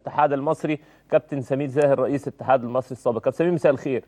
الاتحاد المصري كابتن سمير زاهر رئيس الاتحاد المصري السابق كابتن سمير مساء الخير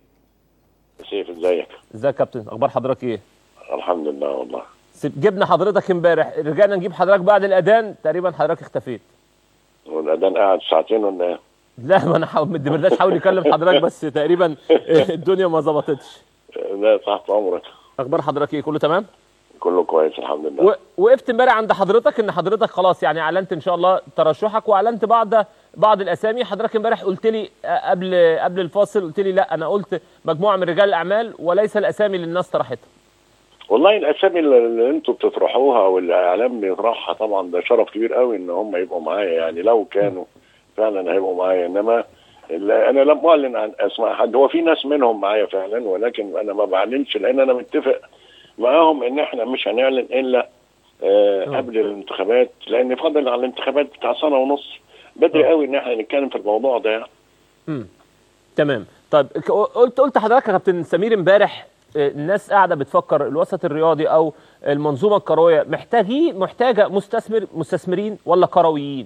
سيف ازيك ازيك يا كابتن اخبار حضرتك ايه الحمد لله والله سيب- جبنا حضرتك امبارح رجعنا نجيب حضرتك بعد الاذان تقريبا حضرتك اختفيت والاذان قاعد ساعتين ولا ايه؟ لا ما انا حاول ما بدناش حاول نكلم حضرتك بس تقريبا الدنيا ما ظبطتش لا تحت امرك اخبار حضرتك ايه كله تمام كله كويس الحمد لله و- وقفت امبارح عند حضرتك ان حضرتك خلاص يعني اعلنت ان شاء الله ترشحك واعلنت بعض بعض الاسامي حضرتك امبارح قلت لي آه، قبل قبل الفاصل قلت لي لا انا قلت مجموعه من رجال الاعمال وليس الاسامي اللي الناس طرحتها والله الاسامي اللي اللي انتوا بتطرحوها والاعلام بيطرحها طبعا ده شرف كبير قوي ان هم يبقوا معايا يعني لو كانوا فعلا هيبقوا معايا انما لا- انا لم اعلن عن اسماء حد هو في ناس منهم معايا فعلا ولكن انا ما بعلنش لان انا متفق معاهم ان احنا مش هنعلن الا آه آه. قبل الانتخابات لان فاضل على الانتخابات بتاع سنه ونص بدري آه. قوي ان احنا نتكلم في الموضوع ده يعني. امم تمام طيب ك- قلت قلت حضرتك يا كابتن سمير امبارح آه، الناس قاعده بتفكر الوسط الرياضي او المنظومه الكرويه محتاجين محتاجه مستثمر مستثمرين ولا كرويين؟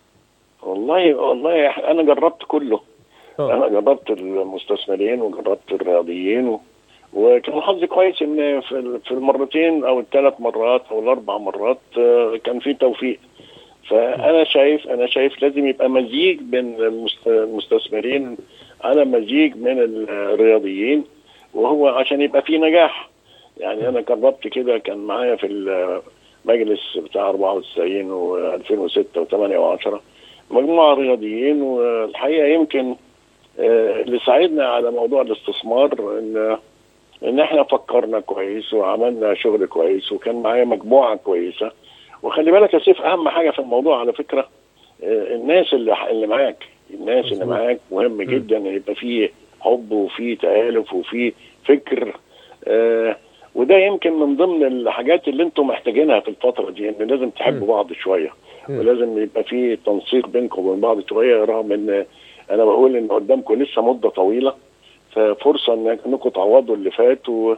والله والله إح- انا جربت كله آه. انا جربت المستثمرين وجربت الرياضيين و... وكان حظي كويس ان في ال- في المرتين او الثلاث مرات او الاربع مرات آه، كان في توفيق فانا شايف انا شايف لازم يبقى مزيج بين المست- المستثمرين على مزيج من الرياضيين وهو عشان يبقى في نجاح يعني انا جربت كده كان معايا في المجلس بتاع 94 و2006 و8 و10 مجموعه رياضيين والحقيقه يمكن آه، اللي ساعدنا على موضوع الاستثمار ان ان احنا فكرنا كويس وعملنا شغل كويس وكان معايا مجموعه كويسه وخلي بالك يا سيف اهم حاجه في الموضوع على فكره آه، الناس اللي اللي معاك الناس اللي مظبوط. معاك مهم جدا ان يبقى فيه حب وفيه تآلف وفيه فكر آه وده يمكن من ضمن الحاجات اللي انتم محتاجينها في الفتره دي ان لازم تحبوا بعض شويه مم. ولازم يبقى في تنسيق بينكم وبين بعض شويه رغم ان انا بقول ان قدامكم لسه مده طويله ففرصه إنك- انكم تعوضوا اللي فات و...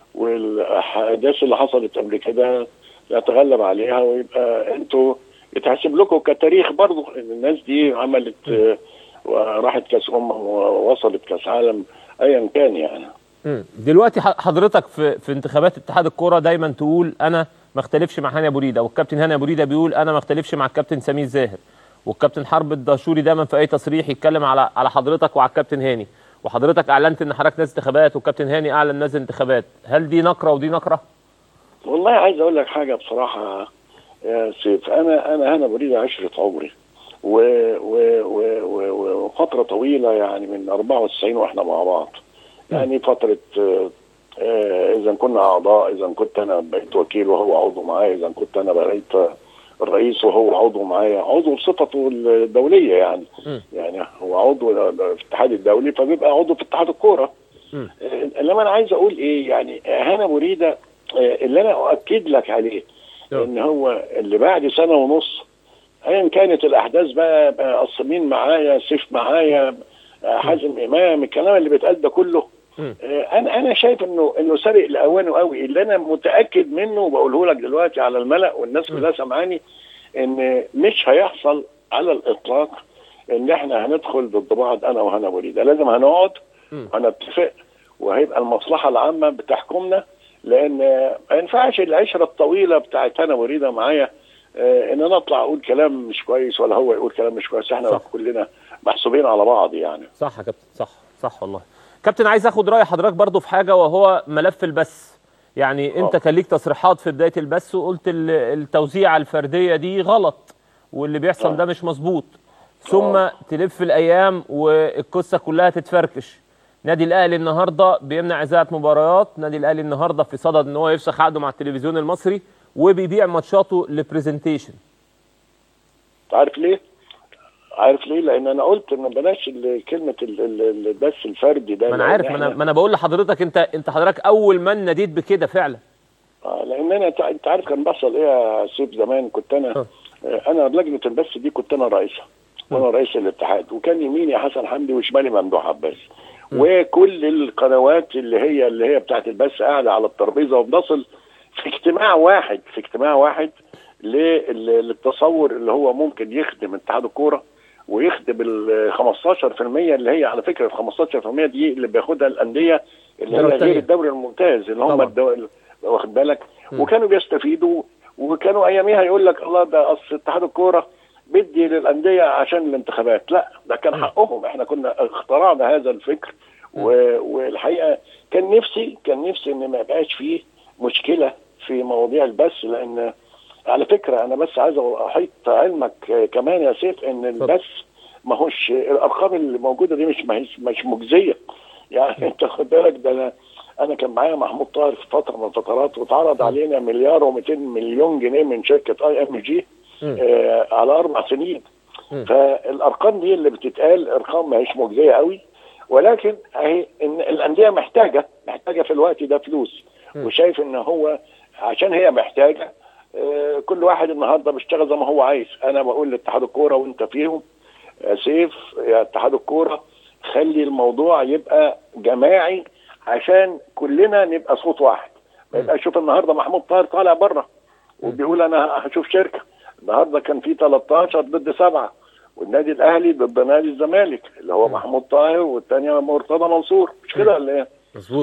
والاحداث اللي حصلت قبل كده نتغلب عليها ويبقى انتوا يتحسب لكم كتاريخ برضه ان الناس دي عملت آه، وراحت كاس امم ووصلت كاس عالم ايا كان يعني مم. دلوقتي ح- حضرتك في في انتخابات اتحاد الكوره دايما تقول انا ما اختلفش مع هاني ابو ريده والكابتن هاني ابو ريده بيقول انا ما اختلفش مع الكابتن سمير زاهر والكابتن حرب الدهشوري دايما في اي تصريح يتكلم على على حضرتك وعلى الكابتن هاني وحضرتك اعلنت ان حضرتك نازل انتخابات والكابتن هاني اعلن نازل انتخابات هل دي نقره ودي نقره؟ والله عايز اقول لك حاجه بصراحه يا سيف انا انا هنا بريد عشره عمري و و و و و وفتره طويله يعني من 94 واحنا مع بعض يعني فتره آه، آه، اذا كنا اعضاء اذا كنت انا بقيت وكيل وهو عضو معايا اذا كنت انا بقيت الرئيس وهو عضو معايا عضو بصفته الدوليه يعني مم. يعني هو عضو في الاتحاد الدولي فبيبقى عضو في اتحاد الكوره مم. آه، انما انا عايز اقول ايه يعني هنا مريده آه، اللي انا اؤكد لك عليه أه. ان هو اللي بعد سنه ونص ايا كانت الاحداث بقى بقى قصمين معايا سيف معايا آه، حازم امام الكلام اللي بيتقال ده كله مم. آه، انا انا شايف انه انه سابق لاوانه قوي اللي انا متاكد منه وبقوله لك دلوقتي على الملا والناس كلها سامعاني ان مش هيحصل على الاطلاق ان احنا هندخل ضد بعض انا وهنا وليده لازم هنقعد مم. هنتفق وهيبقى المصلحه العامه بتحكمنا لان ما ينفعش العشره الطويله بتاعت انا وريده معايا آه، ان انا اطلع اقول كلام مش كويس ولا هو يقول كلام مش كويس احنا صح. كلنا محسوبين على بعض يعني صح يا كابتن صح صح والله كابتن عايز اخد راي حضرتك برضو في حاجه وهو ملف البث يعني انت آه. كان ليك تصريحات في بدايه البث وقلت ال- التوزيعه الفرديه دي غلط واللي بيحصل آه. ده مش مظبوط ثم آه. تلف الايام والقصه كلها تتفركش نادي الاهلي النهارده بيمنع اذاعه مباريات نادي الاهلي النهارده في صدد ان هو يفسخ عقده مع التلفزيون المصري وبيبيع ماتشاته لبرزنتيشن عارف ليه؟ عارف ليه؟ لان انا قلت ان بلاش ال- كلمه ال- ال- البث الفردي ده ما انا لأن عارف ما انا إحنا- ما انا بقول لحضرتك انت انت حضرتك اول من ناديت بكده فعلا آه، لان انا تع- انت عارف كان بيحصل ايه يا سيف زمان كنت انا آه. آه، انا لجنه البث دي كنت انا رئيسها وانا رئيس الاتحاد وكان يميني حسن حمدي وشمالي ممدوح عباس وكل القنوات اللي هي اللي هي بتاعت البث قاعده على الترابيزه وبنصل في اجتماع واحد في اجتماع واحد لل- للتصور اللي هو ممكن يخدم اتحاد الكوره ويخدم ال 15% اللي هي على فكره ال 15% دي اللي بياخدها الانديه اللي هي الدورة التانية. غير الدوري الممتاز اللي هم طبعا. الدول واخد بالك مم. وكانوا بيستفيدوا وكانوا اياميها يقول لك الله ده اصل اتحاد الكوره بدي للانديه عشان الانتخابات لا ده كان مم. حقهم احنا كنا اخترعنا هذا الفكر و- والحقيقه كان نفسي كان نفسي ان ما يبقاش فيه مشكله في مواضيع البث لان على فكره انا بس عايز احيط علمك آه، كمان يا سيف ان اتفضل. البث ما هوش الارقام اللي موجوده دي مش مش, مش مجزيه يعني انت خد بالك ده انا انا كان معايا محمود طاهر في فتره من الفترات واتعرض علينا مليار و200 مليون جنيه من شركه اي ام جي مم. آه على اربع سنين مم. فالارقام دي اللي بتتقال ارقام ما هيش مجزيه قوي ولكن اهي ان الانديه محتاجه محتاجه في الوقت ده فلوس مم. وشايف ان هو عشان هي محتاجه آه، كل واحد النهارده بيشتغل زي ما هو عايز انا بقول لاتحاد الكوره وانت فيهم يا سيف يا اتحاد الكوره خلي الموضوع يبقى جماعي عشان كلنا نبقى صوت واحد ما يبقى شوف النهارده محمود طاهر طالع بره وبيقول انا هشوف شركه النهارده كان في 13 ضد سبعه والنادي الاهلي ضد نادي الزمالك اللي هو مم. محمود طاهر والثانيه مرتضى منصور مش كده ولا ايه؟ مظبوط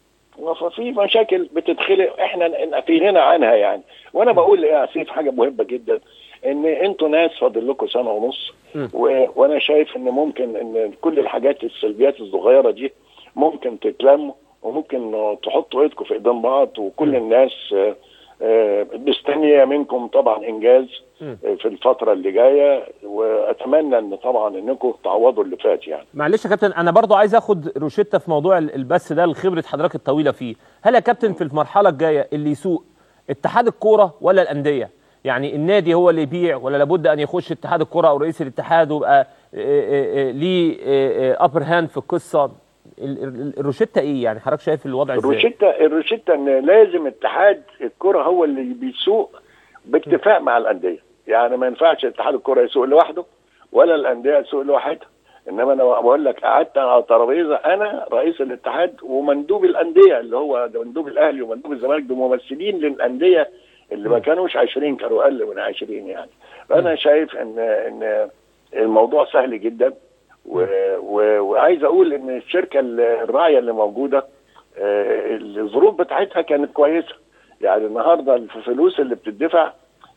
ففي مشاكل بتتخلق احنا في غنى عنها يعني وانا بقول يا سيف حاجه مهمه جدا ان انتوا ناس فاضل لكم سنه ونص مم. و... وانا شايف ان ممكن ان كل الحاجات السلبيات الصغيره دي ممكن تتلم وممكن تحطوا ايدكم في ايدين بعض وكل مم. الناس آه، آه، مستنيه منكم طبعا انجاز مم. آه، في الفتره اللي جايه واتمنى ان طبعا انكم تعوضوا اللي فات يعني معلش يا كابتن انا برضو عايز اخد روشته في موضوع ال- البث ده لخبره حضرتك الطويله فيه هل يا كابتن في المرحله الجايه اللي يسوق اتحاد الكوره ولا الانديه يعني النادي هو اللي يبيع ولا لابد ان يخش اتحاد الكوره او رئيس الاتحاد ويبقى آه، آه، آه، ليه ابر هاند في القصه ال- ال- الروشته ايه يعني حضرتك شايف الوضع ازاي الروشته الروشته ان لازم اتحاد الكره هو اللي بيسوق باتفاق مع الانديه يعني ما ينفعش اتحاد الكره يسوق لوحده ولا الانديه تسوق لوحدها انما انا بقول لك قعدت على ترابيزه انا رئيس الاتحاد ومندوب الانديه اللي هو ده مندوب الاهلي ومندوب الزمالك دول ممثلين للانديه اللي ما م. كانوش 20 كانوا اقل من 20 يعني فانا شايف ان ان الموضوع سهل جدا و... و... وعايز اقول ان الشركه الراعيه اللي موجوده آه، الظروف بتاعتها كانت كويسه يعني النهارده الفلوس اللي بتدفع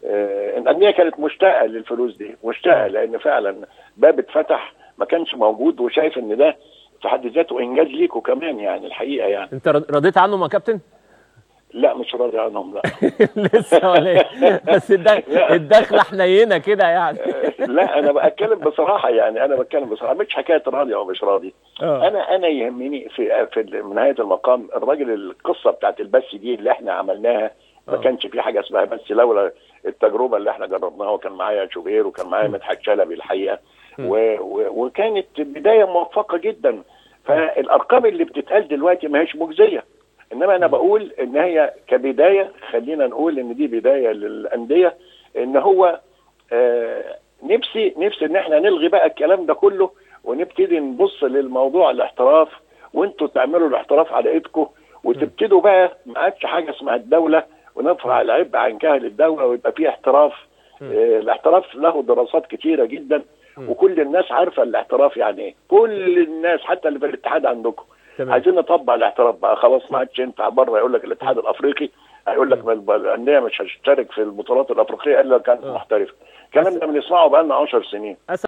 آه، الانديه كانت مشتاقه للفلوس دي مشتاقه لان فعلا باب اتفتح ما كانش موجود وشايف ان ده في حد ذاته انجاز ليكوا كمان يعني الحقيقه يعني انت رض- رضيت عنهم يا كابتن لا مش راضي عنهم لا لسه ولا ايه بس الدخ- الدخله حنينه كده يعني لا انا بتكلم بصراحه يعني انا بتكلم بصراحه مش حكايه راضي او مش راضي اه انا انا يهمني في في نهايه المقام الراجل القصه بتاعت البث دي اللي احنا عملناها ما آه. كانش في حاجه اسمها بث لولا التجربه اللي احنا جربناها وكان معايا شوبير وكان معايا م. مدحت شلبي الحقيقه م. و و وكانت بدايه موفقه جدا فالارقام اللي بتتقال دلوقتي ما هيش مجزيه انما انا م. بقول ان هي كبدايه خلينا نقول ان دي بدايه للانديه ان هو آه نفسي نفسي ان احنا نلغي بقى الكلام ده كله ونبتدي نبص للموضوع الاحتراف وانتوا تعملوا الاحتراف على ايدكم وتبتدوا بقى ما عادش حاجه اسمها الدوله ونرفع العبء عن كاهل الدوله ويبقى في احتراف مم. آه الاحتراف له دراسات كتيره جدا مم. وكل الناس عارفه الاحتراف يعني ايه كل الناس حتى اللي في الاتحاد عندكم تمام عايزين نطبق الاحتراف بقى خلاص ما عادش ينفع بره يقول لك الاتحاد الافريقي هيقول لك ما الانديه مش هتشترك في البطولات الافريقيه الا لو كانت آه. محترفه الكلام ده بنسمعه بقى لنا 10 سنين